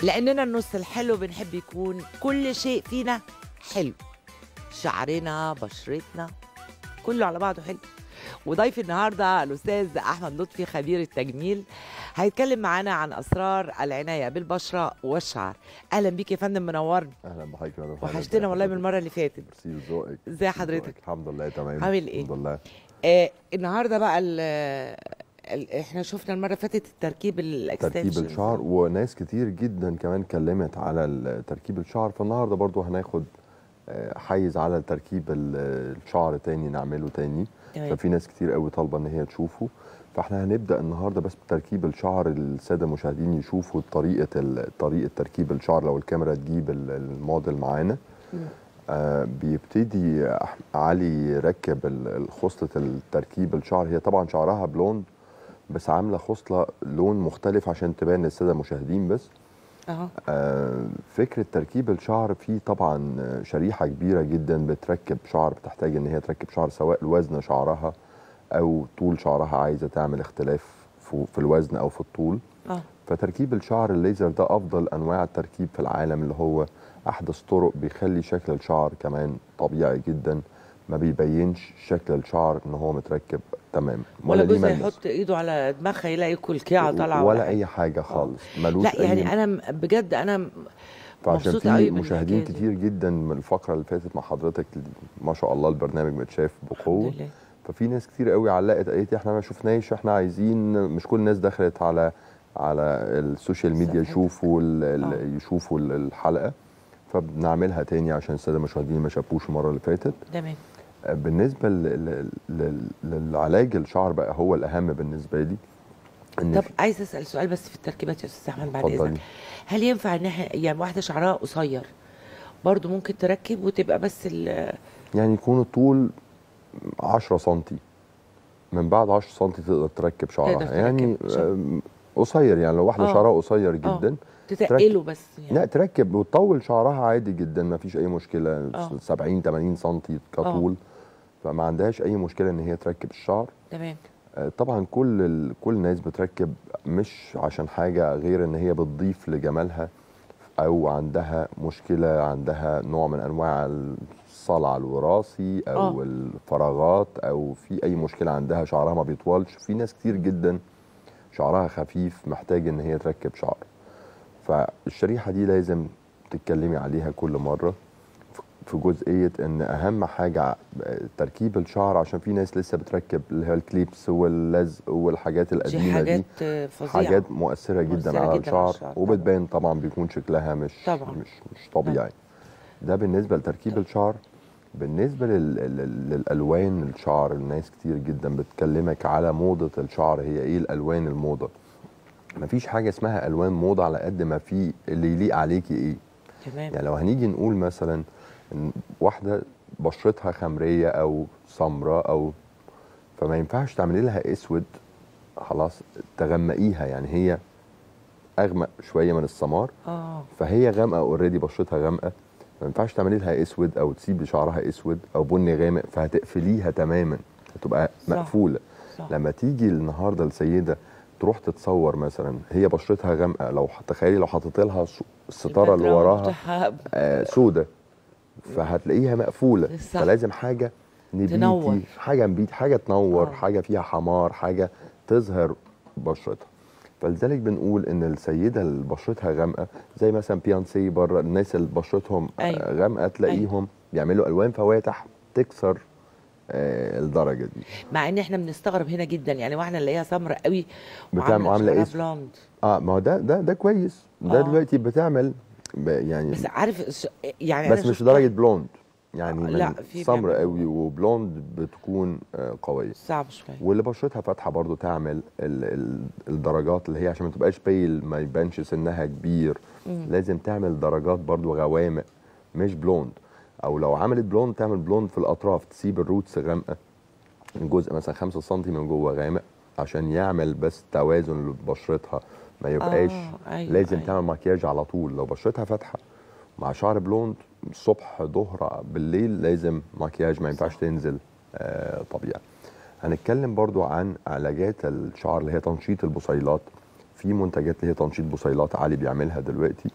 لاننا النص الحلو بنحب يكون كل شيء فينا حلو شعرنا بشرتنا كله على بعضه حلو وضيف النهارده الاستاذ احمد لطفي خبير التجميل هيتكلم معانا عن اسرار العنايه بالبشره والشعر اهلا بيك يا فندم منورنا اهلا بحضرتك يا دكتور. وحشتنا والله من المره اللي فاتت ميرسي ذوقك ازي حضرتك الحمد لله تمام عامل إيه؟ الحمد لله آه النهارده بقى ال ال احنا شفنا المره اللي فاتت التركيب تركيب الاكستنشن الشعر وناس كتير جدا كمان اتكلمت على ال- تركيب الشعر فالنهارده برضو هناخد آه، حيز على تركيب ال- الشعر تاني نعمله تاني تمام. ففي ناس كتير قوي طالبه ان هي تشوفه فاحنا هنبدا النهارده بس بتركيب الشعر الساده المشاهدين يشوفوا طريقه ال- طريقه تركيب الشعر لو الكاميرا تجيب ال- الموديل معانا آه بيبتدي أح- علي يركب ال- ال- خصله التركيب الشعر هي طبعا شعرها بلوند بس عامله خصله لون مختلف عشان تبان للساده المشاهدين بس اهو آه، فكره تركيب الشعر في طبعا آه، شريحه كبيره جدا بتركب شعر بتحتاج ان هي تركب شعر سواء الوزن شعرها او طول شعرها عايزه تعمل اختلاف في في الوزن او في الطول اه فتركيب الشعر الليزر ده افضل انواع التركيب في العالم اللي هو احدث طرق بيخلي شكل الشعر كمان طبيعي جدا ما بيبينش شكل الشعر ان هو متركب تمام ولا ليه جوزها ملمس. يحط ايده على دماغها يلاقي كلكعه طالعه ولا حاجة. اي حاجه خالص ملوش لا أي يعني انا م- بجد انا م- فعشان مبسوطة قوي في من مشاهدين الحكاية دي. كتير جدا من الفقره اللي فاتت مع حضرتك ما شاء الله البرنامج متشاف بقوه الحمد لله ففي ناس كتير قوي علقت قالت لي احنا ما شفناش احنا عايزين مش كل الناس دخلت على على السوشيال ميديا صحيح. يشوفوا ال- ال- آه. يشوفوا ال- الحلقه فبنعملها تاني عشان الساده المشاهدين ما شافوش المره اللي فاتت تمام آه، بالنسبه ل- ل- ل- للعلاج الشعر بقى هو الاهم بالنسبه لي ان طب في- عايز اسال سؤال بس في التركيبات يا استاذ احمد بعد اتفضلي. اذنك هل ينفع ان احنا يعني واحده شعرها قصير برضو ممكن تركب وتبقى بس ال يعني يكون الطول 10 سنتي من بعد 10 سنتي تقدر تركب شعرها تركب يعني شعر. آم، قصير يعني لو واحده آه. شعرها قصير جدا تتقله بس يعني لا تركب وتطول شعرها عادي جدا ما فيش اي مشكله آه. 70 80 سنتي كطول فما عندهاش اي مشكله ان هي تركب الشعر تمام آه، طبعا كل ال... كل الناس بتركب مش عشان حاجه غير ان هي بتضيف لجمالها او عندها مشكله عندها نوع من انواع الصلع الوراثي او آه. الفراغات او في اي مشكله عندها شعرها ما بيطولش في ناس كتير جدا شعرها خفيف محتاج ان هي تركب شعر فالشريحه دي لازم تتكلمي عليها كل مره في جزئيه ان اهم حاجه تركيب الشعر عشان في ناس لسه بتركب اللي هي الكليبس واللزق والحاجات دي القديمه دي حاجات آه، فظيعه حاجات مؤثره جدا مؤثرة على جداً على الشعر الشعر، وبتبان طبعا بيكون شكلها مش طبعاً. مش مش طبيعي ده بالنسبه لتركيب الشعر بالنسبه لل... لل- للالوان الشعر الناس كتير جدا بتكلمك على موضه الشعر هي ايه الالوان الموضه مفيش حاجه اسمها الوان موضه على قد ما في اللي يليق عليكي ايه تمام يعني لو هنيجي نقول مثلا إن واحده بشرتها خمريه او سمراء او فما ينفعش تعملي لها اسود خلاص تغمقيها يعني هي اغمق شويه من السمار اه فهي غامقه اوريدي بشرتها غامقه ما ينفعش تعملي لها اسود او تسيبي شعرها اسود او بني غامق فهتقفليها تماما هتبقى صح. مقفوله صح لما تيجي النهارده السيده تروح تتصور مثلا هي بشرتها غامقه لو تخيلي لو حطيت لها ص- الستاره اللي الباك وراها جراوند بتاعها آه سودة فهتلاقيها مقفوله صح. فلازم حاجه نبيتي تنور. حاجه نبيت حاجه تنور آه. حاجه فيها حمار حاجه تظهر بشرتها فلذلك بنقول ان السيده اللي بشرتها غامقه زي مثلا بيانسي بره الناس اللي بشرتهم آه، أيوة. غامقه تلاقيهم بيعملوا الوان فواتح تكسر آه الدرجه دي مع ان احنا بنستغرب هنا جدا يعني واحده نلاقيها سمراء قوي بتعمل- عاملة شعرها اسود. بلوند اه ما هو ده ده ده كويس ده آه. دلوقتي بتعمل ب- يعني بس عارف ش- يعني بس أنا مش شفت درجه بلوند يعني لا، من في سمر بيعملوا- قوي وبلوند بتكون آه، قويه صعب شويه واللي بشرتها فاتحه برضو تعمل ال ال الدرجات اللي هي عشان ما تبقاش بيل ما يبانش سنها كبير مم. لازم تعمل درجات برضو غوامق مش بلوند او لو عملت بلوند تعمل بلوند في الاطراف تسيب الروتس غامقه الجزء مثلا 5 سم من جوه غامق عشان يعمل بس توازن لبشرتها ما يبقاش آه، أيوة، لازم أيوة. تعمل مكياج على طول لو بشرتها فاتحه مع شعر بلوند الصبح ظهر بالليل لازم مكياج ما ينفعش تنزل آه طبيعي هنتكلم برضو عن علاجات الشعر اللي هي تنشيط البصيلات في منتجات اللي هي تنشيط بصيلات عالي بيعملها دلوقتي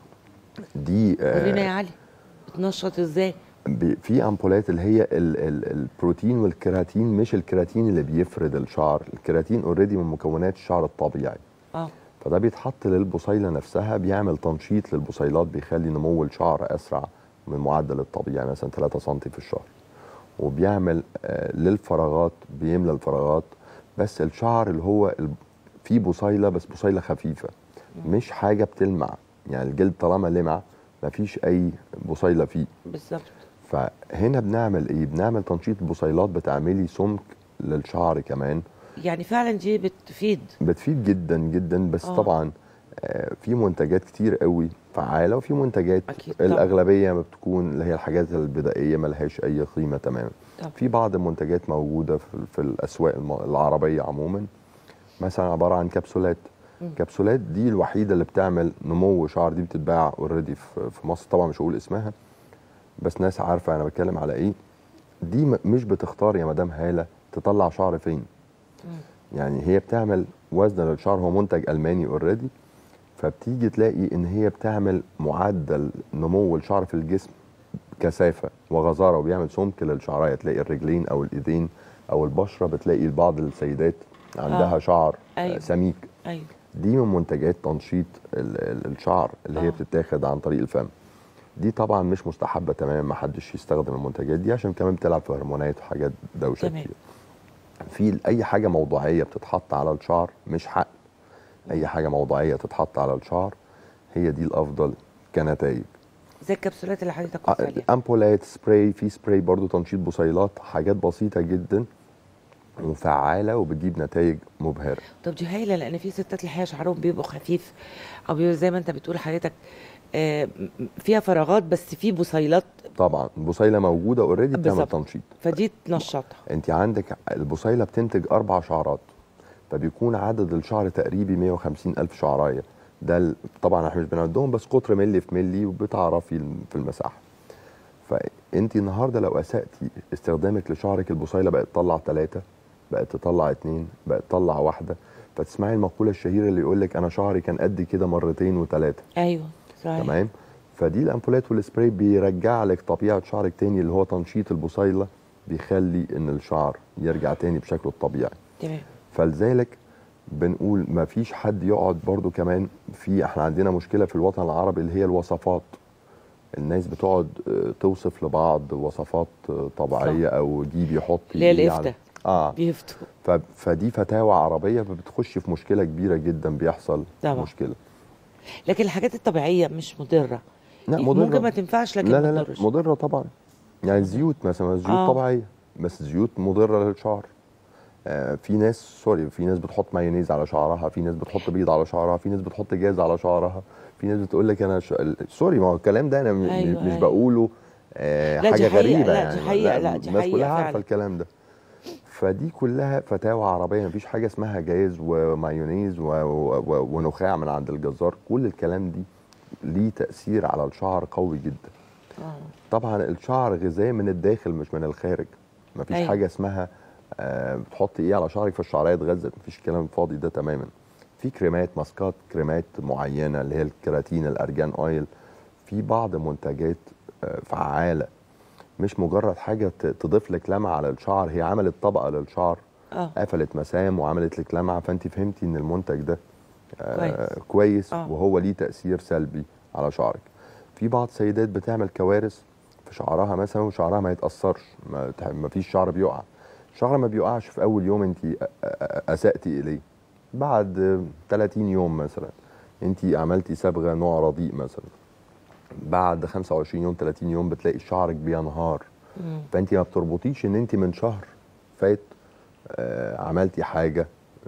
دي آه، قول لنا يا علي بتنشط ازاي بي- في امبولات اللي هي ال ال البروتين والكيراتين مش الكيراتين اللي بيفرد الشعر الكيراتين اوريدي من مكونات الشعر الطبيعي اه فده بيتحط للبصيله نفسها بيعمل تنشيط للبصيلات بيخلي نمو الشعر اسرع من المعدل الطبيعي مثلا 3 سم في الشهر وبيعمل آه، للفراغات بيملى الفراغات بس الشعر اللي هو ال- فيه بصيله بس بصيله خفيفه مش حاجه بتلمع يعني الجلد طالما لمع مفيش اي بصيله فيه بالظبط فهنا بنعمل ايه بنعمل تنشيط بصيلات بتعملي سمك للشعر كمان يعني فعلا دي بتفيد بتفيد جدا جدا بس آه. أوه. طبعا آه، في منتجات كتير قوي فعاله وفي منتجات أكيد طبعاً. الاغلبيه ما بتكون اللي هي الحاجات البدائيه ما لهاش اي قيمه تماما طبعا. في بعض المنتجات موجوده في, في الاسواق الم- العربيه عموما مثلا عباره عن كبسولات مم. كبسولات دي الوحيده اللي بتعمل نمو شعر دي بتتباع اوريدي في في مصر طبعا مش هقول اسمها بس ناس عارفه انا بتكلم على ايه دي م- مش بتختار يا مدام هاله تطلع شعر فين مم. يعني هي بتعمل وزن للشعر هو منتج الماني اوريدي فبتيجي تلاقي ان هي بتعمل معدل نمو الشعر في الجسم كثافه وغزاره وبيعمل سمك للشعريه تلاقي الرجلين او الايدين او البشره بتلاقي بعض السيدات عندها آه. شعر أيوة. آه. سميك ايوه دي من منتجات تنشيط ال- ال- الشعر اللي هي آه. بتتاخد عن طريق الفم دي طبعا مش مستحبه تماما ما حدش يستخدم المنتجات دي عشان كمان بتلعب في هرمونات وحاجات دوشه تمام. كتير في اي حاجه موضوعيه بتتحط على الشعر مش حق اي حاجه موضوعيه تتحط على الشعر هي دي الافضل كنتائج زي الكبسولات اللي حضرتك قلت آه، عليها امبولات سبراي في سبراي برضو تنشيط بصيلات حاجات بسيطه جدا وفعاله وبتجيب نتائج مبهره طب دي هايله لان في ستات الحقيقه شعرهم بيبقوا خفيف او بيبقوا زي ما انت بتقول حضرتك آه، م- فيها فراغات بس في بصيلات طبعا البصيله موجوده اوريدي بتعمل بالظبط. تنشيط فدي تنشطها انت عندك البصيله بتنتج اربع شعرات فبيكون عدد الشعر تقريبي 150 الف شعرايه ده ال- طبعا احنا مش بنعدهم بس قطر ملي في ملي وبتعرفي الم- في المساحه فانت النهارده لو اساتي استخدامك لشعرك البصيله بقت تطلع ثلاثه بقت تطلع اثنين بقت تطلع واحده فتسمعي المقوله الشهيره اللي يقول لك انا شعري كان قد كده مرتين وثلاثه ايوه صحيح تمام فدي الامبولات والسبراي بيرجع لك طبيعه شعرك تاني اللي هو تنشيط البصيله بيخلي ان الشعر يرجع تاني بشكله الطبيعي تمام فلذلك بنقول ما فيش حد يقعد برضو كمان في احنا عندنا مشكله في الوطن العربي اللي هي الوصفات الناس بتقعد آه، توصف لبعض وصفات آه، طبيعيه او دي بيحط اللي هي إيه على- الإفتاء. اه بيفتوا ف... فدي فتاوى عربيه فبتخش في مشكله كبيره جدا بيحصل طبعا. مشكله لكن الحاجات الطبيعيه مش مضره لا ممكن ما تنفعش لكن لا ما لا لا تضرش مضره طبعا يعني الزيوت مثلا زيوت آه. آه. طبيعيه بس زيوت مضره للشعر آه في ناس سوري في ناس بتحط مايونيز على شعرها في ناس بتحط بيض على شعرها في ناس بتحط جاز على شعرها في ناس بتقول لك انا ش... ال- سوري ما هو الكلام ده انا م- أيوة، مش أيوة. بقوله آه لا، دي حاجه حقيقة، غريبه لا، يعني دي حقيقة، لا، دي الناس حقيقة كلها عارفه فعلا. الكلام ده فدي كلها فتاوى عربيه مفيش حاجه اسمها جاز ومايونيز و... و... و... ونخاع من عند الجزار كل الكلام دي ليه تاثير على الشعر قوي جدا اه طبعا الشعر غذاء من الداخل مش من الخارج مفيش أيوة. أيوة. حاجه اسمها آه بتحطي ايه على شعرك فالشعريه اتغذت مفيش كلام فاضي ده تماما في كريمات ماسكات كريمات معينه اللي هي الكراتين الارجان اويل في بعض منتجات آه فعاله مش مجرد حاجه ت- تضيف لك لمعه على الشعر هي عملت طبقه للشعر اه قفلت مسام وعملت لك لمعه فانت فهمتي ان المنتج ده آه كويس. كويس آه. وهو ليه تاثير سلبي على شعرك في بعض سيدات بتعمل كوارث في شعرها مثلا وشعرها ما يتاثرش ما, تح- ما فيش شعر بيقع الشعر ما بيقعش في اول يوم انت أ- أ- اساتي اليه بعد آه، 30 يوم مثلا انت عملتي صبغه نوع رديء مثلا بعد 25 يوم 30 يوم بتلاقي شعرك بينهار مم. فانت ما بتربطيش ان انت من شهر فات آه عملتي حاجه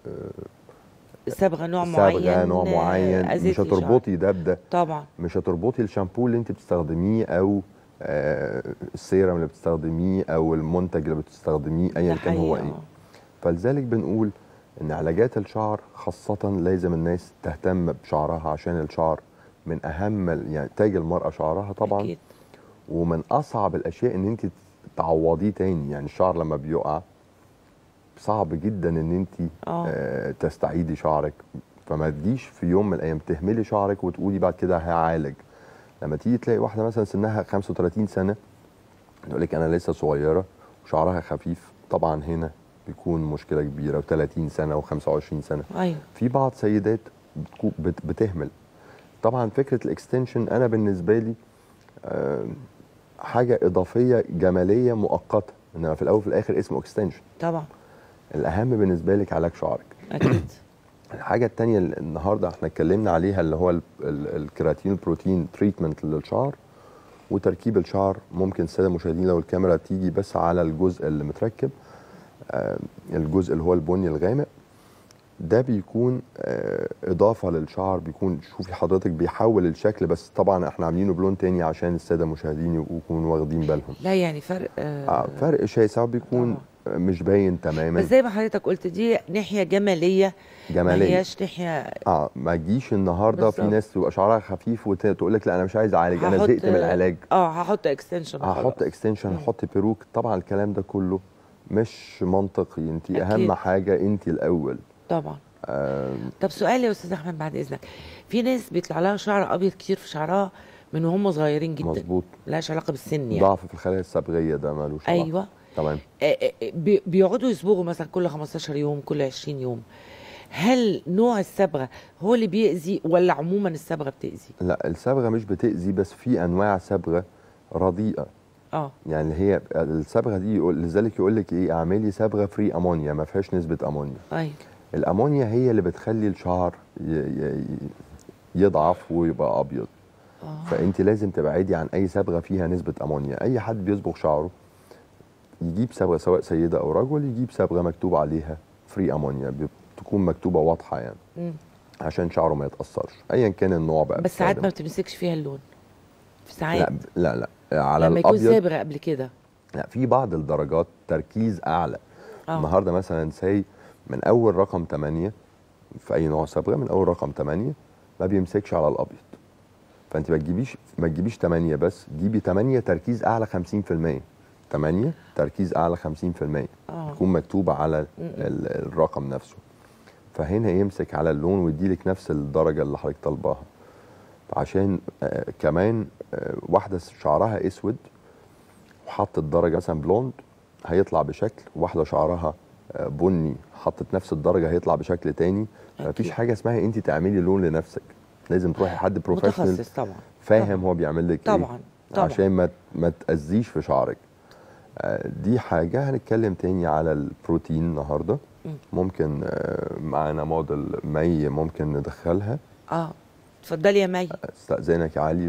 صبغه نوع معين صبغه نوع آه، معين أذيت مش الشعر. هتربطي ده بده طبعا مش هتربطي الشامبو اللي انت بتستخدميه او آه السيرم اللي بتستخدميه او المنتج اللي بتستخدميه ايا ده كان هو حقيقة. ايه فلذلك بنقول ان علاجات الشعر خاصه لازم الناس تهتم بشعرها عشان الشعر من اهم ال- يعني تاج المراه شعرها طبعا أكيد. ومن اصعب الاشياء ان انت تعوضيه تاني يعني الشعر لما بيقع صعب جدا ان انت آه. آه تستعيدي شعرك فما تجيش في يوم من الايام تهملي شعرك وتقولي بعد كده هعالج لما تيجي تلاقي واحده مثلا سنها 35 سنه تقول لك انا لسه صغيره وشعرها خفيف طبعا هنا بيكون مشكله كبيره و30 سنه و25 سنه ايوه في بعض سيدات بتكو- بت- بتهمل طبعا فكره الاكستنشن انا بالنسبه لي آه، حاجه اضافيه جماليه مؤقته انما في الاول وفي الاخر اسمه اكستنشن طبعا الاهم بالنسبه لك علاج شعرك اكيد الحاجه الثانيه اللي النهارده احنا اتكلمنا عليها اللي هو ال- ال- الكيراتين البروتين تريتمنت للشعر وتركيب الشعر ممكن الساده المشاهدين لو الكاميرا تيجي بس على الجزء اللي متركب آه، الجزء اللي هو البني الغامق ده بيكون آه، اضافه للشعر بيكون شوفي حضرتك بيحول الشكل بس طبعا احنا عاملينه بلون تاني عشان الساده المشاهدين يكونوا واخدين بالهم لا يعني فرق آه آه، فرق شاسع بيكون آه، مش باين تماما بس زي ما حضرتك قلت دي ناحيه جماليه ما جماليه هياش ناحيه اه ما تجيش النهارده في بالظبط. ناس تبقى شعرها خفيف وتقول لك لا انا مش عايز اعالج انا هحط- زهقت من العلاج اه هحط اكستنشن هحط اكستنشن هحط بيروك طبعا الكلام ده كله مش منطقي انت أكيد. اهم حاجه انت الاول طبعا آه طب سؤال يا استاذ احمد بعد اذنك في ناس بيطلع لها شعر ابيض كتير في شعرها من وهم صغيرين جدا مظبوط ملهاش علاقه بالسن يعني ضعف في الخلايا الصبغيه ده مالوش علاقة. ايوه تمام آه، آه، بي- بيقعدوا يصبغوا مثلا كل 15 يوم كل 20 يوم هل نوع الصبغه هو اللي بيأذي ولا عموما الصبغه بتأذي؟ لا الصبغه مش بتاذي بس في انواع صبغه رديئه اه يعني هي الصبغه دي يقول لذلك يقول لك ايه اعملي صبغه فري امونيا ما فيهاش نسبه امونيا ايوه الامونيا هي اللي بتخلي الشعر ي- ي- يضعف ويبقى ابيض اه فانت لازم تبعدي عن اي صبغه فيها نسبه امونيا اي حد بيصبغ شعره يجيب صبغه سواء سيده او رجل يجيب صبغه مكتوب عليها فري امونيا بتكون مكتوبه واضحه يعني مم. عشان شعره ما يتاثرش ايا كان النوع بقى بس ساعات ما بتستخدم. بتمسكش فيها اللون في لا ساعات لا لا على لما يكون الابيض صابغه قبل كده لا في بعض الدرجات تركيز اعلى اه النهارده مثلا سي من اول رقم 8 في اي نوع صبغه من اول رقم 8 ما بيمسكش على الابيض فانت ما تجيبيش ما تجيبيش 8 بس جيبي 8 تركيز اعلى 50% 8 تركيز اعلى 50% اه يكون مكتوب على م- م. ال- الرقم نفسه فهنا يمسك على اللون ويديلك نفس الدرجه اللي حضرتك طالباها عشان آه كمان آه واحده شعرها اسود وحطت درجه مثلا بلوند هيطلع بشكل واحده شعرها آه بني حطت نفس الدرجه هيطلع بشكل تاني أكيد. مفيش حاجه اسمها انت تعملي لون لنفسك لازم تروحي حد بروفيشنال متخصص طبعا فاهم طبعاً. هو بيعمل لك ايه طبعا طبعا عشان ما ما تاذيش في شعرك آه، دي حاجه هنتكلم تاني على البروتين النهارده مم. ممكن آه، معانا موديل مي ممكن ندخلها اه اتفضلي يا مي استاذنك يا علي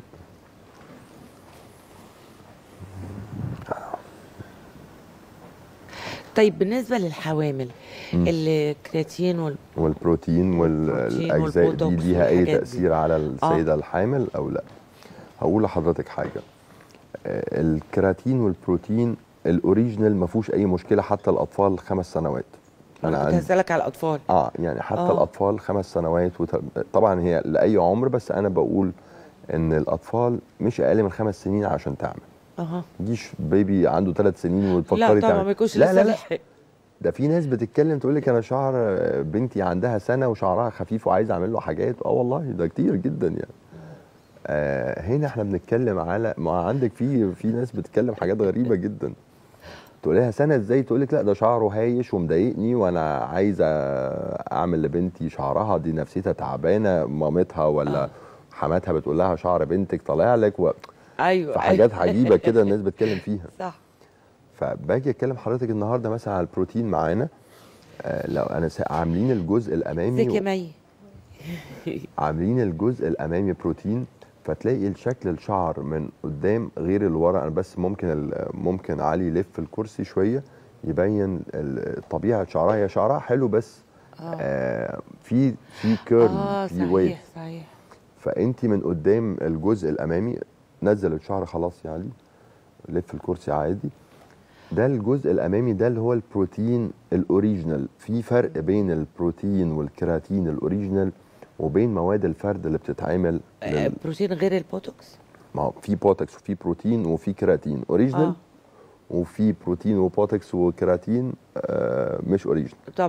طيب بالنسبه للحوامل مم. الكرياتين وال... والبروتين البروتين والاجزاء دي والبوتوكس ليها اي والحاجات دي. تاثير على السيده الحامل او لا هقول لحضرتك حاجه آه، الكراتين والبروتين الاوريجينال ما فيهوش اي مشكله حتى الاطفال خمس سنوات انا كنت عندي- هسالك على الاطفال اه يعني حتى آه. آه. الاطفال خمس سنوات وت... طبعا هي لاي عمر بس انا بقول ان الاطفال مش اقل من خمس سنين عشان تعمل اها تجيش بيبي عنده ثلاث سنين وتفكري لا طبعا تعمل ما يكونش لا لسه لا لا لحق. ده في ناس بتتكلم تقول لك انا شعر بنتي عندها سنه وشعرها خفيف وعايز اعمل له حاجات اه والله ده كتير جدا يعني آه هنا احنا بنتكلم على ما عندك في في ناس بتتكلم حاجات غريبه جدا تقول لها سنه ازاي تقول لك لا ده شعره هايش ومضايقني وانا عايزه اعمل لبنتي شعرها دي نفسيتها تعبانه مامتها ولا آه. حماتها بتقول لها شعر بنتك طالع لك و... ايوه فحاجات عجيبه كده الناس بتتكلم فيها صح فباجي اتكلم حضرتك النهارده مثلا على البروتين معانا آه لو انا س- عاملين الجزء الامامي ازيك يا مي عاملين الجزء الامامي بروتين فتلاقي الشكل الشعر من قدام غير اللي ورا انا بس ممكن ال- ممكن علي يلف الكرسي شويه يبين ال- طبيعه شعرها هي شعرها حلو بس اه آه في في كيرل اه في ويف صحيح صحيح فانت من قدام الجزء الامامي نزل الشعر خلاص يا علي لف الكرسي عادي ده الجزء الامامي ده اللي هو البروتين الاوريجينال في فرق بين البروتين والكيراتين الاوريجينال وبين مواد الفرد اللي بتتعمل آه، لل... بروتين غير البوتوكس ما هو في بوتكس وفي بروتين وفي كيراتين اوريجينال اه وفي بروتين وبوتكس وكيراتين آه مش اوريجينال طبعا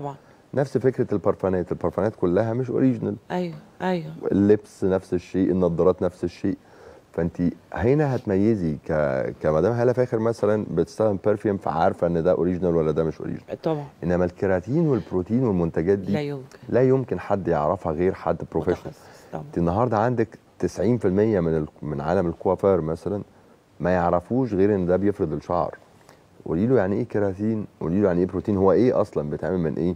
نفس فكره البرفانات البرفانات كلها مش اوريجينال ايوه ايوه اللبس نفس الشيء النظارات نفس الشيء فانت هنا هتميزي ك... كمدام هاله فاخر مثلا بتستخدم برفيوم فعارفه ان ده اوريجينال ولا ده مش اوريجينال طبعا انما الكيراتين والبروتين والمنتجات دي لا يمكن لا يمكن حد يعرفها غير حد بروفيشنال متخصص طبعا انت النهارده عندك 90% من ال... من عالم الكوافير مثلا ما يعرفوش غير ان ده بيفرد الشعر قولي له يعني ايه كيراتين قولي له يعني ايه بروتين هو ايه اصلا بيتعمل من ايه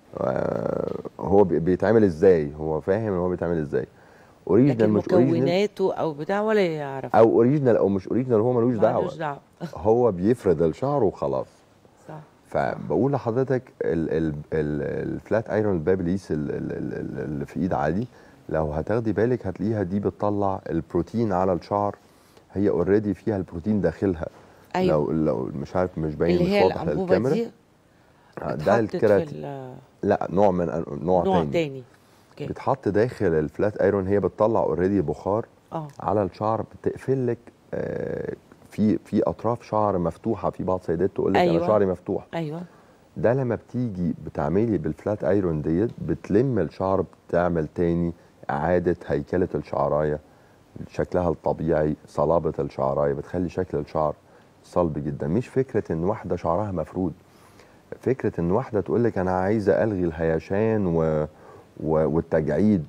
آه هو بي- بيتعمل ازاي هو فاهم ان هو بيتعمل ازاي لكن اوريجينال مش اوريجينال مكوناته او بتاع ولا يعرف او اوريجينال او مش اوريجينال هو ملوش دعوه ملوش دعوه هو بيفرد الشعر وخلاص صح فبقول لحضرتك ال- ال- ال- الفلات ايرون البابليس ال- ال- ال- اللي في ايد علي لو هتاخدي بالك هتلاقيها دي بتطلع البروتين على الشعر هي اوريدي فيها البروتين داخلها ايوه لو لو مش عارف مش باين اللي مش هي واضح الانبوبه للكاميرا دي آه، اتحطت ده في الكيراتين ال- لا نوع من أن- نوع, نوع تاني, تاني اوكي بيتحط داخل الفلات ايرون هي بتطلع اوريدي بخار اه على الشعر بتقفل لك آه، في في اطراف شعر مفتوحه في بعض سيدات تقول لك أيوة. انا شعري مفتوح ايوه ده لما بتيجي بتعملي بالفلات ايرون ديت بتلم الشعر بتعمل تاني اعاده هيكله الشعرايه شكلها الطبيعي صلابه الشعرايه بتخلي شكل الشعر صلب جدا مش فكره ان واحده شعرها مفرود فكره ان واحده تقول لك انا عايزه الغي الهيشان و... و... والتجعيد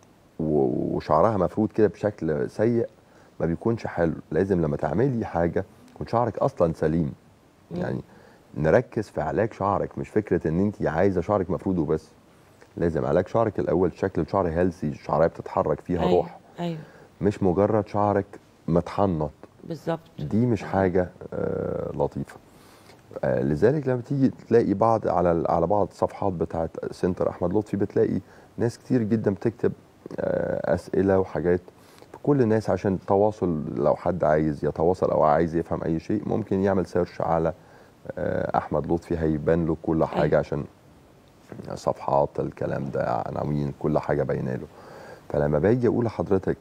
و... وشعرها مفرود كده بشكل سيء ما بيكونش حلو لازم لما تعملي حاجه يكون شعرك اصلا سليم مم. يعني نركز في علاج شعرك مش فكره ان انت عايزه شعرك مفرود وبس لازم علاج شعرك الاول شكل الشعر هيلسي الشعريه بتتحرك فيها أيوة. روح ايوه مش مجرد شعرك متحنط بالظبط دي مش حاجه آه لطيفه آه لذلك لما تيجي تلاقي بعض على ال- على بعض الصفحات بتاعت سنتر احمد لطفي بتلاقي ناس كتير جدا بتكتب آه اسئله وحاجات كل الناس عشان تواصل لو حد عايز يتواصل او عايز يفهم اي شيء ممكن يعمل سيرش على آه احمد لطفي هيبان له كل حاجه أيوة. عشان صفحات الكلام ده عناوين كل حاجه باينه له فلما باجي اقول لحضرتك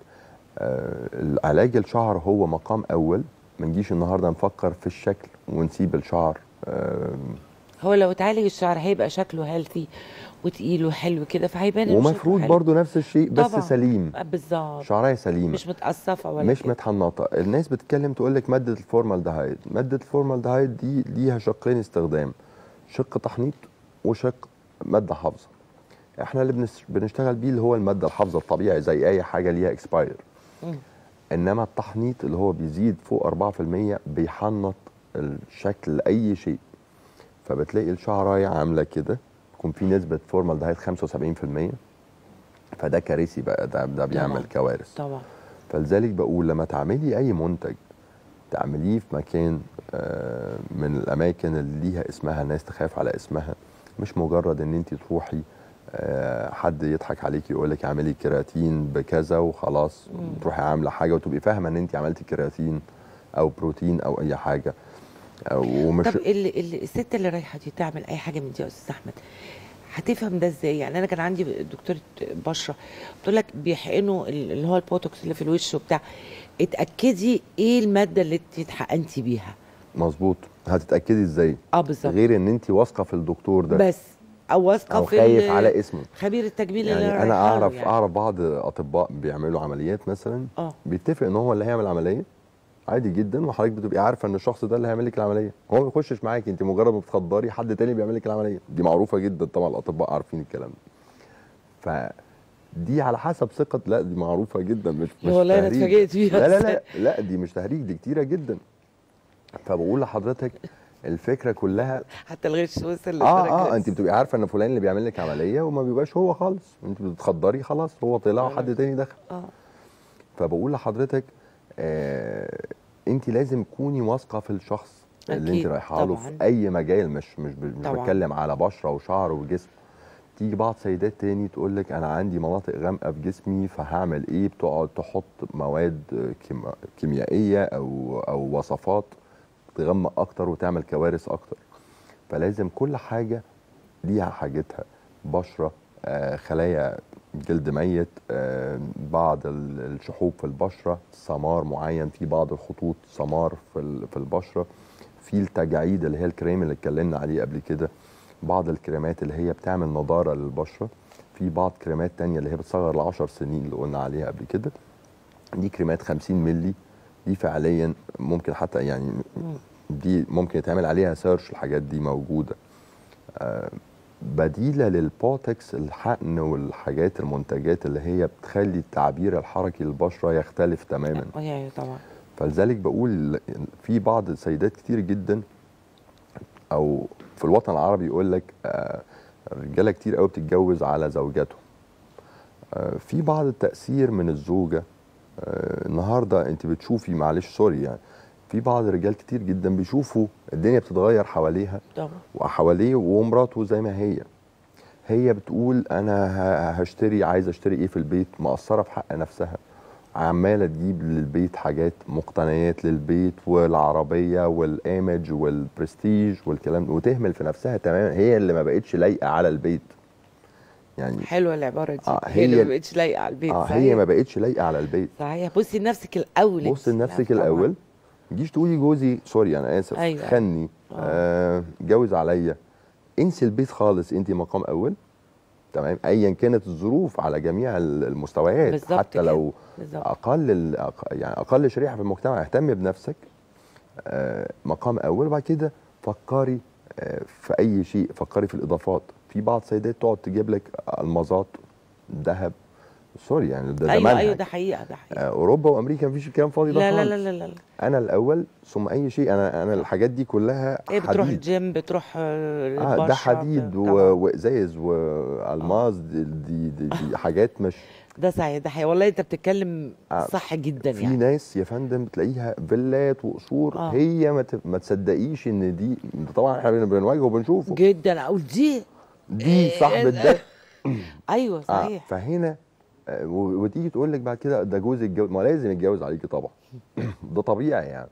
آه، علاج الشعر هو مقام اول ما نجيش النهارده نفكر في الشكل ونسيب الشعر آه، هو لو اتعالج الشعر هيبقى شكله هيلثي وتقيل وحلو كده فهيبان إنه ومفروض شكله حلو. برضو نفس الشيء بس طبعاً. سليم آه، بالظبط شعرها سليمه مش متقصفه ولا مش كده. متحنطه الناس بتتكلم تقول لك ماده الفورمالدهايد ماده الفورمالدهايد دي ليها شقين استخدام شق تحنيط وشق ماده حافظه احنا اللي بنس- بنشتغل بيه اللي هو الماده الحافظه الطبيعي زي اي حاجه ليها اكسباير مم. انما التحنيط اللي هو بيزيد فوق 4% بيحنط الشكل اي شيء فبتلاقي الشعرايه عامله كده يكون في نسبه فورمالدهايد 75% فده كارثي بقى ده ده بيعمل طبعاً. كوارث طبعا فلذلك بقول لما تعملي اي منتج تعمليه في مكان آه، من الاماكن اللي ليها اسمها الناس تخاف على اسمها مش مجرد ان انت تروحي آه، حد يضحك عليكي يقول لك اعملي كيراتين بكذا وخلاص مم. تروحي عامله حاجه وتبقي فاهمه ان انت عملتي كيراتين او بروتين او اي حاجه أو ومش طب اللي اللي الست اللي رايحه دي تعمل اي حاجه من دي يا استاذ احمد هتفهم ده ازاي يعني انا كان عندي دكتوره بشره بتقول لك بيحقنوا ال- اللي هو البوتوكس اللي في الوش وبتاع اتاكدي ايه الماده اللي انت اتحقنتي بيها مظبوط هتتاكدي ازاي اه بالظبط غير ان انت واثقه في الدكتور ده بس او واثقه او في خايف ال- على اسمه خبير التجميل اللي يعني انا رايحة له اعرف يعني. اعرف بعض اطباء بيعملوا عمليات مثلا اه بيتفق ان هو اللي هيعمل العمليه عادي جدا وحضرتك بتبقي عارفه ان الشخص ده اللي هيعمل لك العمليه هو ما بيخشش معاكي انت مجرد ما بتخدري حد تاني بيعمل لك العمليه دي معروفه جدا طبعا الاطباء عارفين الكلام ده ف دي على حسب ثقه لا دي معروفه جدا مش مش والله انا تهريج. اتفاجئت بيها لا لا لا لا دي مش تهريج دي كتيره جدا فبقول لحضرتك الفكره كلها حتى الغش وصل اه لدرجة اه انت بتبقي عارفه ان فلان اللي بيعمل لك عمليه وما بيبقاش هو خالص انت بتتخدري خلاص هو طلع وحد تاني دخل اه فبقول لحضرتك آه انت لازم تكوني واثقه في الشخص اللي أكيد، انت رايحه له طبعاً. في اي مجال مش مش مش طبعاً. بتكلم على بشره وشعر وجسم تيجي بعض سيدات تاني تقول لك انا عندي مناطق غامقه في جسمي فهعمل ايه بتقعد تحط مواد كيما- كيميائيه او او وصفات تغمق اكتر وتعمل كوارث اكتر فلازم كل حاجه ليها حاجتها بشره آه، خلايا جلد ميت آه، بعض ال- الشحوب في البشره سمار معين في بعض الخطوط سمار في ال- في البشره في التجاعيد اللي هي الكريم اللي اتكلمنا عليه قبل كده بعض الكريمات اللي هي بتعمل نضاره للبشره في بعض كريمات تانية اللي هي بتصغر ل 10 سنين اللي قلنا عليها قبل كده دي كريمات 50 مللي دي فعليا ممكن حتى يعني مم. دي ممكن يتعمل عليها سيرش الحاجات دي موجوده آه، بديله للبوتكس الحقن والحاجات المنتجات اللي هي بتخلي التعبير الحركي للبشره يختلف تماما ايوه طبعا فلذلك بقول في بعض السيدات كتير جدا او في الوطن العربي يقول لك آه، رجاله كتير قوي بتتجوز على زوجاتهم آه، في بعض التاثير من الزوجه آه، النهارده انت بتشوفي معلش سوري يعني في بعض الرجال كتير جدا بيشوفوا الدنيا بتتغير حواليها طبعا وحواليه ومراته زي ما هي هي بتقول انا ه- هشتري عايزه اشتري ايه في البيت مقصره في حق نفسها عماله تجيب للبيت حاجات مقتنيات للبيت والعربيه والايمج والبرستيج والكلام ده وتهمل في نفسها تماما هي اللي ما بقتش لايقه على البيت يعني حلوه العباره دي آه، هي اللي هي- ما بقتش لايقه على البيت اه صحيح. هي ما بقتش لايقه على البيت صحيح بصي لنفسك الاول بص انت. لنفسك طبعاً. الاول ما تجيش تقولي جوزي سوري انا اسف أيوة. خني آه. آه جوز عليا انسي البيت خالص انت مقام اول تمام ايا كانت الظروف على جميع ال- المستويات بالظبط حتى كده. لو بالظبط اقل ال- أق- يعني اقل شريحه في المجتمع اهتم بنفسك آه مقام اول وبعد كده فكري آه في اي شيء فكري في الاضافات في بعض سيدات تقعد تجيب لك المظات ذهب سوري يعني ده, ده ايوه منهج. ايوه ده حقيقه ده حقيقه آه، اوروبا وامريكا مفيش الكلام فاضي ده لا لا خالص. لا لا لا لا. انا الاول ثم اي شيء انا انا الحاجات دي كلها هي بتروح حديد الجيم بتروح آه، اه ده البشرة، حديد و- طبعاً. وازاز والماس دي, دي, دي, دي حاجات مش ده صحيح ده حقيقي والله انت بتتكلم آه، صح جدا في يعني ناس يا فندم تلاقيها فيلات وقصور آه. هي ما, ت- ما تصدقيش ان دي طبعا احنا بنواجهه وبنشوفه جدا اقول دي دي صاحبه ده ايوه آه صحيح فهنا آه، و- وتيجي تقول لك بعد كده ده جوزي اتجوز ما لازم يتجوز عليكي طبعا ده طبيعي يعني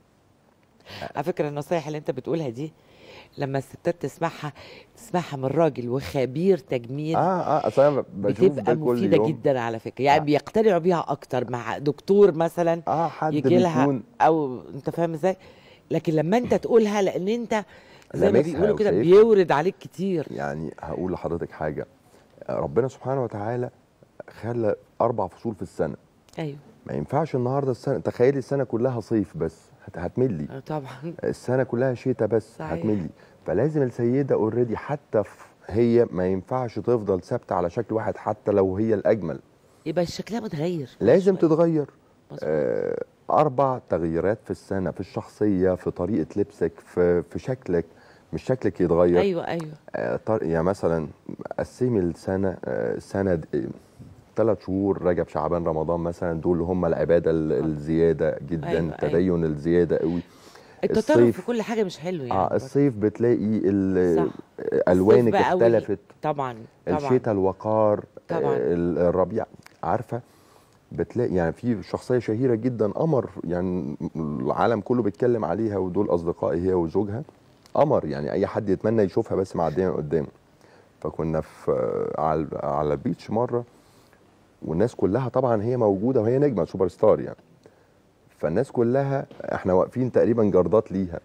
على فكره النصايح اللي انت بتقولها دي لما الستات تسمعها تسمعها من راجل وخبير تجميل اه اه اصل انا بشوف بتبقى ده كل مفيده يوم جدا على فكره يعني آه. بيقتنعوا بيها اكتر مع دكتور مثلا اه حد يجي لها بيكون او انت فاهم ازاي لكن لما انت تقولها لان انت زي ما لامسها بيقولوا كده وشايفها. بيورد عليك كتير يعني هقول لحضرتك حاجه ربنا سبحانه وتعالى خلى اربع فصول في السنه ايوه ما ينفعش النهارده السنه تخيلي السنه كلها صيف بس هت- هتملي آه، طبعا السنه كلها شتاء بس صحيح. هتملي فلازم السيده اوريدي حتى في هي ما ينفعش تفضل ثابته على شكل واحد حتى لو هي الاجمل يبقى شكلها متغير لازم شوية. تتغير مظبوط. آه، اربع تغييرات في السنه في الشخصيه في طريقه لبسك في في شكلك مش شكلك يتغير ايوه ايوه آه، طر- يعني مثلا قسمي السنه آه، سنه ثلاث شهور رجب شعبان رمضان مثلا دول هم العباده ال- الزياده جدا أيوة، أيوة التدين الزياده قوي التطرف الصيف- في كل حاجه مش حلو يعني اه برضه. الصيف بتلاقي ال- صح. الوانك الصيف بقى وال- اختلفت طبعا طبعا الشتاء الوقار طبعاً. آه، ال- الربيع عارفه بتلاقي يعني في شخصيه شهيره جدا قمر يعني العالم كله بيتكلم عليها ودول اصدقائي هي وزوجها قمر يعني اي حد يتمنى يشوفها بس معديه من قدامه فكنا في آه، على على البيتش مره والناس كلها طبعا هي موجوده وهي نجمه سوبر ستار يعني فالناس كلها احنا واقفين تقريبا جردات ليها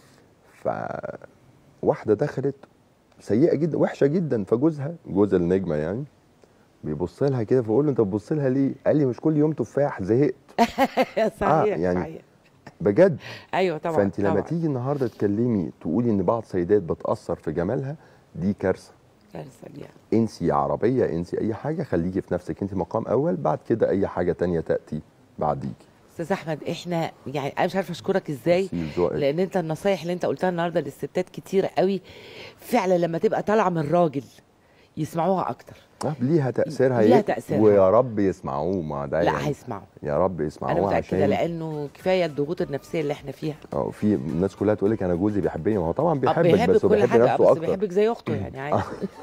فواحده دخلت سيئه جدا وحشه جدا فجوزها جوز النجمه يعني بيبص لها كده فبقول له انت بتبص لها ليه؟ قال لي مش كل يوم تفاح زهقت صحيح يعني صحيح بجد ايوه طبعا فانت لما طبعاً. تيجي النهارده تكلمي تقولي ان بعض سيدات بتاثر في جمالها دي كارثه كارثه دي يعني. انسي عربيه انسي اي حاجه خليكي في نفسك انت مقام اول بعد كده اي حاجه تانية تاتي بعديكي استاذ احمد احنا يعني انا مش عارفه اشكرك ازاي بس ذوقك. لان انت النصايح اللي انت قلتها النهارده للستات كتيره قوي فعلا لما تبقى طالعه من راجل يسمعوها اكتر آه، ليها تاثيرها ليها إيه؟ تأثيرها. ويا رب يسمعوه ما ده لا يعني هيسمعوا يا رب انا يسمعوه متاكده عشان لانه كفايه الضغوط النفسيه اللي احنا فيها اه في الناس كلها تقول لك انا جوزي بيحبني ما هو طبعا آه، بيحبك بيحبك بس هو كل بيحب حاجه آه، نفسه بس اكتر بيحبك زي اخته يعني عادي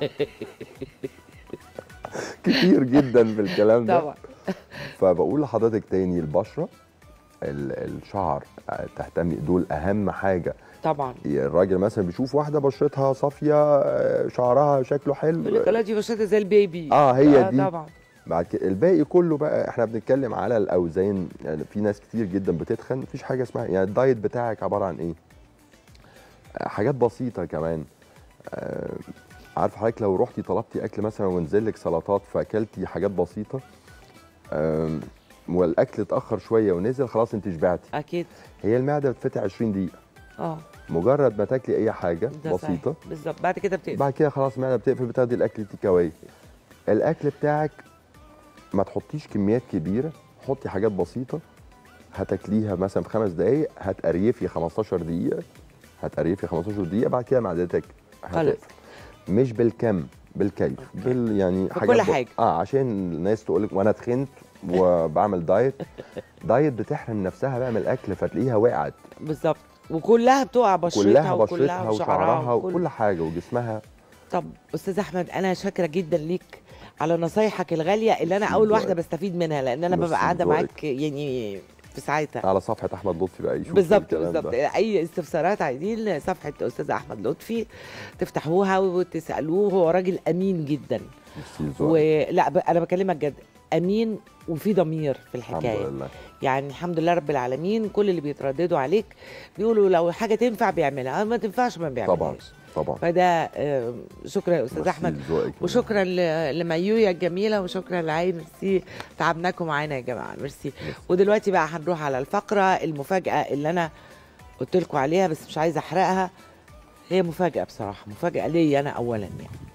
كتير جدا في الكلام ده طبعا فبقول لحضرتك تاني البشره ال- الشعر آه، تهتمي دول اهم حاجه طبعا الراجل مثلا بيشوف واحده بشرتها صافيه آه، شعرها شكله يقول لك حلو لا دي بشرتها زي البيبي اه هي دي طبعا بعد كده الباقي كله بقى احنا بنتكلم على الاوزان يعني في ناس كتير جدا بتتخن مفيش حاجه اسمها يعني الدايت بتاعك عباره عن ايه آه، حاجات بسيطه كمان آه، عارف حضرتك لو رحتي طلبتي اكل مثلا ونزل لك سلطات فاكلتي حاجات بسيطه أم، والاكل اتاخر شويه ونزل خلاص انت شبعتي اكيد هي المعده بتفتح 20 دقيقه اه مجرد ما تاكلي اي حاجه ده صحيح. بسيطه بالظبط بعد كده بتقفل بعد كده خلاص المعده بتقفل بتاخدي الاكل تيك اواي الاكل بتاعك ما تحطيش كميات كبيره حطي حاجات بسيطه هتاكليها مثلا في خمس دقائق هتقريفي 15 دقيقه هتقريفي 15 دقيقه بعد كده معدتك خلاص. هتقفل مش بالكم بالكيف بال يعني بكل حاجات ب- حاجة. اه عشان الناس تقول لك وانا تخنت وبعمل دايت دايت بتحرم نفسها بقى من الاكل فتلاقيها وقعت بالظبط وكلها بتقع بشرتها كلها وكلها بشرتها وشعرها وكل وكل حاجه وجسمها طب استاذ احمد انا شاكره جدا ليك على نصايحك الغاليه اللي انا ميرسي اول واحده ذوقك. بستفيد منها لان انا ميرسي ببقى قاعده ذوقك. معاك يعني في ساعتها على صفحه احمد لطفي بقى يشوف بالظبط الكلام بالظبط ده. اي استفسارات عايزين صفحه استاذ احمد لطفي تفتحوها وتسالوه هو راجل امين جدا ميرسي ذوقك. ولا ب... انا بكلمك جد امين وفي ضمير في الحمد الحكايه لله يعني الحمد لله رب العالمين كل اللي بيترددوا عليك بيقولوا لو حاجه تنفع بيعملها ما تنفعش ما بيعملهاش طبعا طبعا فده آه، شكرا يا استاذ ميرسي احمد لذوقك. وشكرا ل- لميويا الجميله وشكرا لعين ميرسي تعبناكم معانا يا جماعه ميرسي ودلوقتي بقى هنروح على الفقره المفاجاه اللي انا قلت لكم عليها بس مش عايزه احرقها هي مفاجاه بصراحه مفاجاه ليا انا اولا يعني